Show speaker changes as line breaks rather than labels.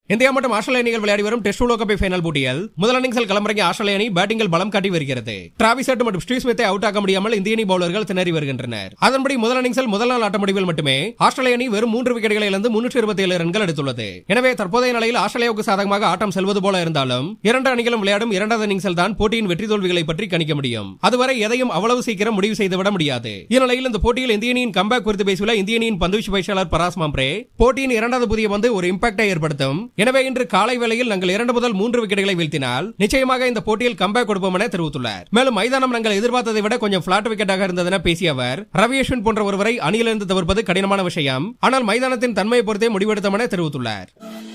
India மற்றும் ஆஸ்திரேலிய அணிகள் விளையாடி வரும் டெஸ்ட் உலகக்கோப்பை ஃபைனல் போட்டியில் முதல் இன்னிங்ஸில் களமிறங்கிய ஆஸ்திரேலிய அணி பேட்டிங்கில் பலம் காட்டி வருகிறது டிராவிஸ் ஹெட் மற்றும் ஸ்டீவ் ஸ்மித்தை அவுட் ஆக்க முடியாமல் இந்திய அணி பவுலர்கள் திணறி வருகின்றனர் அதன்படி முதல் இன்னிங்ஸில் முதல் நாள் ஆட்ட முடிவில் மட்டுமே ஆஸ்திரேலிய அணி வெறும் மூன்று விக்கெட்டுகளை இழந்து முன்னூற்றி இருபத்தி ஏழு ரன்கள் எடுத்துள்ளது எனவே தற்போதைய நிலையில் ஆஸ்திரேலியாவுக்கு சாதகமாக ஆட்டம் செல்வது போல இருந்தாலும் இரண்டு அணிகளும் விளையாடும் இரண்டாவது இன்னிங்ஸில் தான் போட்டியின் வெற்றி தோல்விகளை பற்றி கணிக்க முடியும் அதுவரை எதையும் அவ்வளவு சீக்கிரம் முடிவு செய்துவிட முடியாது இந்நிலையில் இந்த போட்டியில் இந்திய அணியின் கம்பேக் குறித்து பேசியுள்ள இந்திய அணியின் பந்துவீச்சு பயிற்சியாளர் பராஸ் மாம்ப்ரே போட்டியின் இரண்டாவது புதிய பந்து ஒரு இம்பாக்டை ஏற்படுத்தும் எனவே இன்று காலை வேளையில் நாங்கள் இரண்டு முதல் மூன்று விக்கெட்டுகளை வீழ்த்தினால் நிச்சயமாக இந்த போட்டியில் கம்பேக் கொடுப்போம் என தெரிவித்துள்ளார் மேலும் மைதானம் நாங்கள் எதிர்பார்த்ததை விட கொஞ்சம் பிளாட் விக்கெட்டாக இருந்ததென பேசிய அவர் ரவி அஸ்வின் போன்ற ஒருவரை அணியிலிருந்து தவிர்ப்பது கடினமான விஷயம் ஆனால் மைதானத்தின் தன்மையை பொறுத்தே முடிவெடுத்தோம் என தெரிவித்துள்ளார்